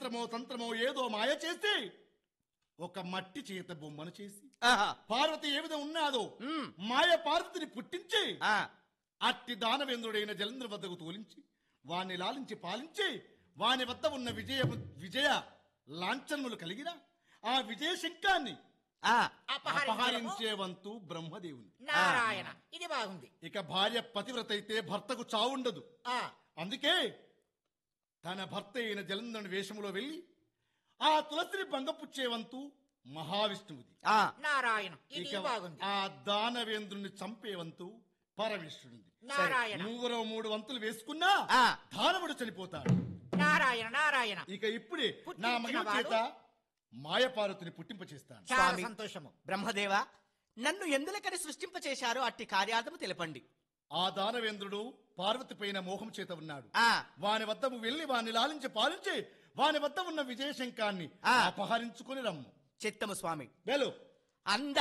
మంత్రమో తంత్రమో ఏదో మాయ చేసి ఒక మట్టి చేత బొమ్మను చేసి ఆహా. పార్వతి ఏ విధం ఉన్నాదో మ్. మాయ పార్వతిని పుట్టించి ఆ. అట్టి దానవేంద్రుడైన జలంధ్ర వద్దకు తోలించి వాణ్ణి లాలించి పాలించి వాని వద్ద ఉన్న విజయ విజయ లాంఛనములు కలిగిన ఆ విజయ శంఖాన్ని ఆ. అపహరించడము అపహరించే వంతు బ్రహ్మదేవుని నారాయణ ఇది బాగుంది ఇక భార్య పతివ్రత అయితే భర్తకు చావుండదు ఆ అందుకే తన భర్త అయిన జలంధరుని వేషములో వెళ్ళి ఆ తులసిని భంగపుచ్చే వంతు మహావిష్ణువుది ఆ. నారాయణ ఇది ఇక బాగుంది ఆ దానవేంద్రుని చంపే వంతు పరమేశ్వరునిది నారాయణ మూవరో మూడు వంతులు వేసుకున్నా ఆ. దానవుడు చనిపోతాడు నారాయణ నారాయణ ఇక ఇప్పుడే నా పుట్టించిన మహిమ వాడు? చేత మాయపార్వతిని పుట్టింపచేస్తాను చాలా స్వామి. సంతోషము బ్రహ్మదేవా నన్ను ఎందులకని సృష్టింపచేశారో అట్టి కార్యార్థము తెలపండి ఆ దానవేంద్రుడు పార్వతి పైన మోహం చేత ఉన్నాడు ఆ. వాని వద్దకు వెళ్లి వాని లాలించి పాలించి వాని వద్ద ఉన్న విజయశంఖాన్ని ఆ. అపహరించుకొని రమ్ము చిత్తము స్వామి వెళ్ళు అంద